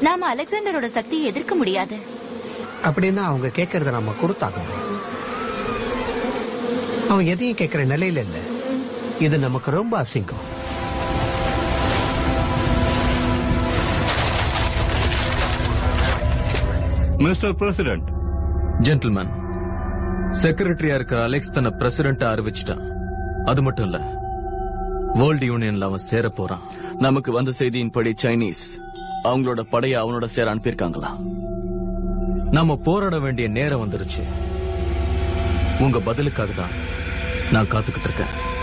நாம அலெக்சாண்டரோட சக்தியை எதிர்க்க முடியாது அப்படின்னா அவங்க கேட்கறத நம்ம கொடுத்தாகணும் அவன் எதையும் கேட்கிற நிலையில இல்ல இது நமக்கு ரொம்ப அசிங்கம் மிஸ்டர் பிரசிடென்ட் ஜென்டில்மேன் செக்ரட்டரியா இருக்கிற அலெக்ஸ் தன்னை பிரசிடென்ட் அறிவிச்சிட்டான் அது மட்டும் இல்ல வேர்ல்டு யூனியன்ல அவன் சேர போறான் நமக்கு வந்த செய்தியின்படி சைனீஸ் அவங்களோட படைய அவனோட சேர அனுப்பியிருக்காங்களா நாம போராட வேண்டிய நேரம் வந்துருச்சு உங்க பதிலுக்காக தான் நான் காத்துக்கிட்டு இருக்கேன்